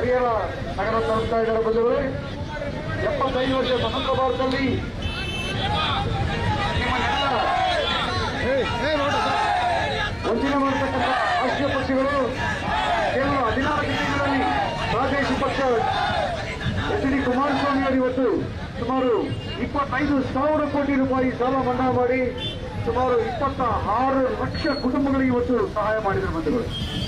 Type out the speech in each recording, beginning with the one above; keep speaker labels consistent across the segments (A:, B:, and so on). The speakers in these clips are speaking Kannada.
A: ಹರಿಹರ ನಗರ ತಲುಪ್ತಾ ಇದ್ದಾರೆ ಬಂಧುಗಳೇ ಎಪ್ಪತ್ತೈದು ವರ್ಷ ಸ್ವತಂತ್ರ ಭಾರತದಲ್ಲಿ ನಿಮ್ಮನ್ನೆಲ್ಲ ವಂಚನೆ ಮಾಡತಕ್ಕಂಥ ರಾಷ್ಟ್ರೀಯ ಪಕ್ಷಗಳು ಕೇವಲ ಹದಿನಾರು ತಿಂಗಳಲ್ಲಿ ಪ್ರಾದೇಶಿಕ ಪಕ್ಷ ಎಚ್ ಡಿ ಕುಮಾರಸ್ವಾಮಿ ಅವರು ಇವತ್ತು ಸುಮಾರು ಇಪ್ಪತ್ತೈದು ಸಾವಿರ ಕೋಟಿ ರೂಪಾಯಿ ಸಾಲ ಮನ್ನಾ ಮಾಡಿ ಸುಮಾರು ಇಪ್ಪತ್ತ ಆರು ಲಕ್ಷ ಕುಟುಂಬಗಳಿಗೆ ಇವತ್ತು ಸಹಾಯ ಮಾಡಿದರು ಬಂಧುಗಳು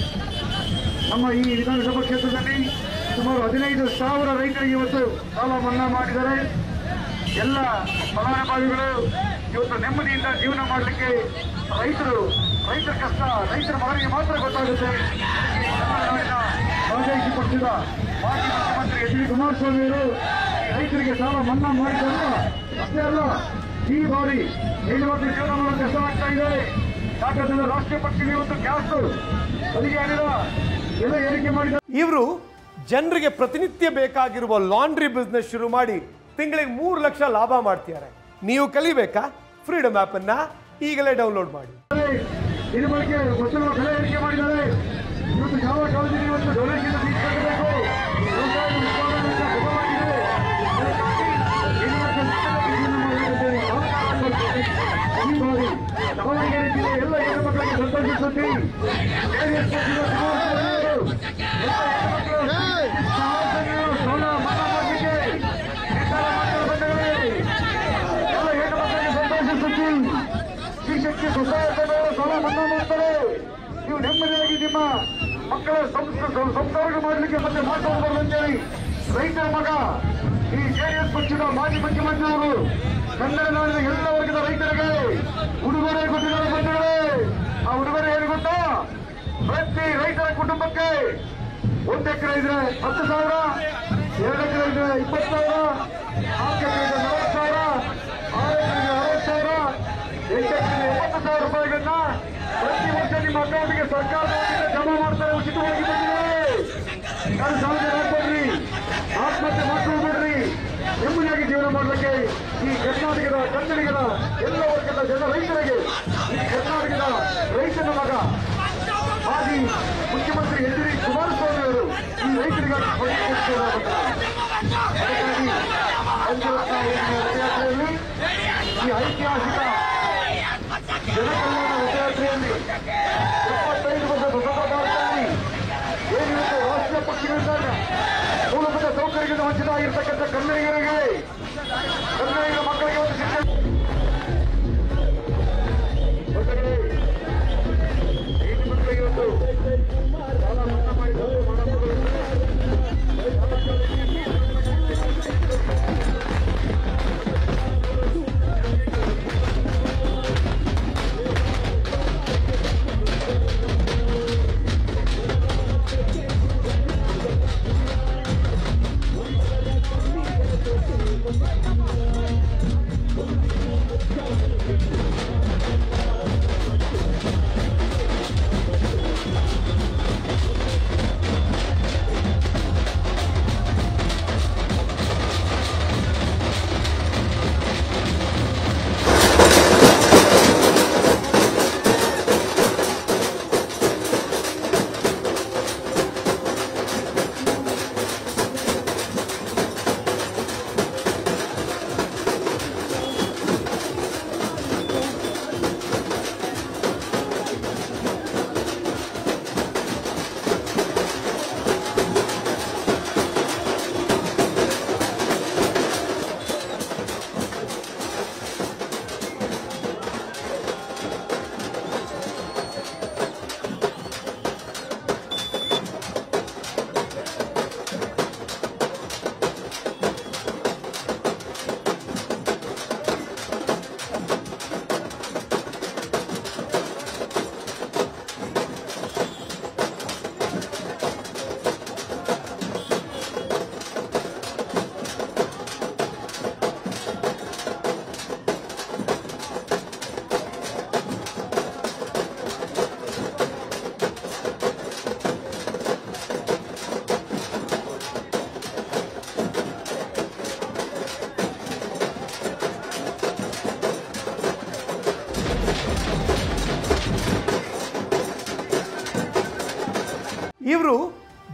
A: ನಮ್ಮ ಈ ವಿಧಾನಸಭಾ ಕ್ಷೇತ್ರದಲ್ಲಿ ಸುಮಾರು ಹದಿನೈದು ಸಾವಿರ ರೈತರಿಗೆ ಇವತ್ತು ಸಾಲ ಮನ್ನಾ ಮಾಡಿದ್ದಾರೆ ಎಲ್ಲ ಫಲಾನುಭವಿಗಳು ಇವತ್ತು ನೆಮ್ಮದಿಯಿಂದ ಜೀವನ ಮಾಡಲಿಕ್ಕೆ ರೈತರು ರೈತರ ಕಷ್ಟ ರೈತರ ಮಗನಿಗೆ ಮಾತ್ರ ಗೊತ್ತಾಗುತ್ತೆ ತಮಿಳುನಾಡಿನ ಪ್ರಾದೇಶಿಕ ಪಕ್ಷದ ಮಾಜಿ ಮುಖ್ಯಮಂತ್ರಿ ಎಚ್ ಡಿ ಕುಮಾರಸ್ವಾಮಿ ಅವರು ರೈತರಿಗೆ ಸಾಲ ಮನ್ನಾ ಮಾಡಿದ್ದಾರೆ ಅಷ್ಟೇ ಅಲ್ಲ ಈ ಬಾರಿ ಹೆಣ್ಣು ಮಕ್ಕಳು ಜೀವನ ಮಾಡಲು ಕಷ್ಟವಾಗ್ತಾ ಇದೆ ಯಾಕಂದ್ರೆ ರಾಷ್ಟ್ರೀಯ ಪಕ್ಷಗಳು ಇವತ್ತು ಗ್ಯಾಸ್ ಅಲ್ಲಿಗೆ ಅನಿಲ ಎಲ್ಲ ಏರಿಕೆ ಮಾಡಿದ್ದಾರೆ
B: ಇವರು ಜನರಿಗೆ ಪ್ರತಿನಿತ್ಯ ಬೇಕಾಗಿರುವ ಲಾಂಡ್ರಿ ಬಿಸ್ನೆಸ್ ಶುರು ಮಾಡಿ ತಿಂಗಳಿಗೆ ಮೂರು ಲಕ್ಷ ಲಾಭ ಮಾಡ್ತಿದ್ದಾರೆ ನೀವು ಕಲಿಬೇಕಾ ಫ್ರೀಡಮ್ ಆ್ಯಪನ್ನು ಈಗಲೇ ಡೌನ್ಲೋಡ್ ಮಾಡಿ
A: ಇದ್ರ ಬಗ್ಗೆ ವಚನ ಬೆಲೆ ಏರಿಕೆ ಮಾಡಿದ್ದಾರೆ ಇವತ್ತು ಯಾವ ಕಾಲೇಜಿಗೆ ಇವತ್ತು ಡೊನೇಷನ್ ಫೀಸ್ ಕಟ್ಟಬೇಕು ವ್ಯವಸಾಯದ ಉತ್ಪಾದನೆ ಸುಗಮವಾಗಿದೆ. ಅದಕ್ಕಾಗಿ ಹೆಣ್ಣು ಮಕ್ಕಳ ಶಿಕ್ಷಣ ಮಾಡುವುದಕ್ಕೆ ಅವಕಾಶ ಕೊಡ್ತೀವಿ. ಈ ಬಾರಿ ದಾವಣಗೆರೆ ಜಿಲ್ಲೆಯ ಎಲ್ಲ ಹೆಣ್ಣು ಮಕ್ಕಳಿಗೆ ಸಂತೋಷ ಸುದ್ದಿ ಜೆಡಿಎಸ್ ಪಕ್ಷದ ಕುಮಾರಸ್ವಾಮಿ ಅವರು ಎಲ್ಲ ಹೆಣ್ಣು ಮಕ್ಕಳು ಸಾಲ ಮನ್ನಾ ಮಾಡಲಿಕ್ಕೆ ನಿರ್ಧಾರ ಮಾಡಿರುವ ಬಂಧುಗಳೇ. ಎಲ್ಲ ಹೆಣ್ಣು ಮಕ್ಕಳಿಗೆ ಸಂತೋಷ ಸುದ್ದಿ ಶಿಕ್ಷಕಕ್ಕೆ ಸೊಸೈಟಿ ಸಾಲ ಮನ್ನಾ ಮಾಡ್ತಾರೆ ನೀವು ನೆಮ್ಮದಿಯಾಗಿ ನಿಮ್ಮ ಮಕ್ಕಳ ಸಂಸ್ಕಾರ ಸಂಸ್ಕಾರ ಮಾಡಲಿಕ್ಕೆ ಮತ್ತೆ ಮಾತಾಡಬಾರ್ದು ಅಂತೇಳಿ ರೈತರ ಮಗ ಈ ಜೆಡಿಎಸ್ ಪಕ್ಷದ ಮಾಜಿ ಮುಖ್ಯಮಂತ್ರಿ ಅವರು ಕನ್ನಡ ನಾಡಿನ ಎಲ್ಲ ವರ್ಗದ ರೈತರಿಗೆ ಉಡುಗೊರೆ ಕೊಟ್ಟಿದ್ದಾರೆ ಬಂಧುಗಳೇ ಆ ಉಡುಗೊರೆ ಏನು ಗೊತ್ತಾ ಪ್ರತಿ ರೈತರ ಕುಟುಂಬಕ್ಕೆ ಒಂದು ಎಕರೆ ಇದ್ರೆ ಹತ್ತು ಸಾವಿರ ಎರಡು ಎಕರೆ ಇದ್ರೆ ಇಪ್ಪತ್ತು ಸಾವಿರ ನಾಲ್ಕು ಎಕರೆ ಇದ್ರೆ ನಲವತ್ತು ಸಾವಿರ ಆರು ಎಕರೆ ಅರವತ್ತು ಸಾವಿರ ಎಂಟು ಎಕರೆ ಎಪ್ಪತ್ತು ಸಾವಿರ ರೂಪಾಯಿಗಳನ್ನ ಪ್ರತಿ ವರ್ಷ ನಿಮ್ಮ ಅಕೌಂಟ್ಗೆ ಸರ್ಕಾರದ ವತಿಯಿಂದ ಜಮಾ ಮಾಡ್ತಾರೆ ಉಚಿತವಾಗಿ ಬಂದಿದೆ ನಾನು ಸಾವಿರ ಹಾಕ್ಬೇಡ್ರಿ ಆತ್ಮಹತ್ಯೆ ಮಾಡ್ಕೊಳ್ಬೇಡ್ರಿ ನೆಮ್ಮದಿಯಾಗಿ ಜೀವನ ಮಾಡಲಿಕ್ಕೆ ಈ ಕರ್ನಾಟಕದ ಕನ್ನಡಿಗರ ಎಲ್ಲ ವರ್ಗದ ಜನ ರೈತರಿಗೆ ಈ ಕರ್ನಾಟಕದ ರೈತನ ಮಗ ಮಾಜಿ ಮುಖ್ಯಮಂತ್ರಿ ಎಚ್ ಡಿ ಕುಮಾರಸ್ವಾಮಿ ಅವರು ಈ ರೈತರಿಗಾಗಿ ಕೊಡುಗೆ ಅದಕ್ಕಾಗಿ ಪಂಚರತ್ನ ಯೋಜನೆಯ ರಥಯಾತ್ರೆಯಲ್ಲಿ ಈ ಐತಿಹಾಸಿಕ ಜನಕಲ್ಯಾಣ ರಥಯಾತ್ರೆಯಲ್ಲಿ ಎಪ್ಪತ್ತೈದು ವರ್ಷ ಸ್ವತಂತ್ರ ಭಾರತದಲ್ಲಿ ಏನಿರುತ್ತೆ ರಾಷ್ಟ್ರೀಯ ಪಕ್ಷಗಳಿಂದ ಮೂಲಭೂತ ಸೌಕರ್ಯದಿಂದ ವಂಚಿತ ಆಗಿರ್ತಕ್ಕಂಥ ಕನ್ನಡಿಗರಿಗೆ ಕನ್ನಡಿಗರ ಮಕ್ಕಳಿಗೆ ಒಂದು ಶಿಕ್ಷಣ ಮಕ್ಕಳೇ, ಹೆಣ್ಣು ಮಕ್ಕಳಿಗೆ ಒಂದು ಸಾಲ ಮನ್ನಾ ಮಾಡಿದ್ದು ಮಾಡಬಹುದು
C: Thank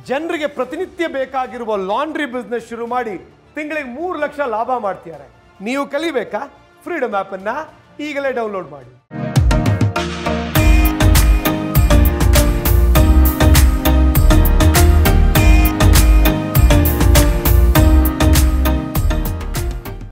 B: ಜನರಿಗೆ ಪ್ರತಿನಿತ್ಯ ಬೇಕಾಗಿರುವ ಲಾಂಡ್ರಿ ಬಿಸ್ನೆಸ್ ಶುರು ಮಾಡಿ ತಿಂಗಳಿಗೆ ಮೂರು ಲಕ್ಷ ಲಾಭ ಮಾಡ್ತಿದ್ದಾರೆ ನೀವು ಕಲಿಬೇಕಾ ಫ್ರೀಡಮ್ ಆ್ಯಪನ್ನು ಈಗಲೇ ಡೌನ್ಲೋಡ್ ಮಾಡಿ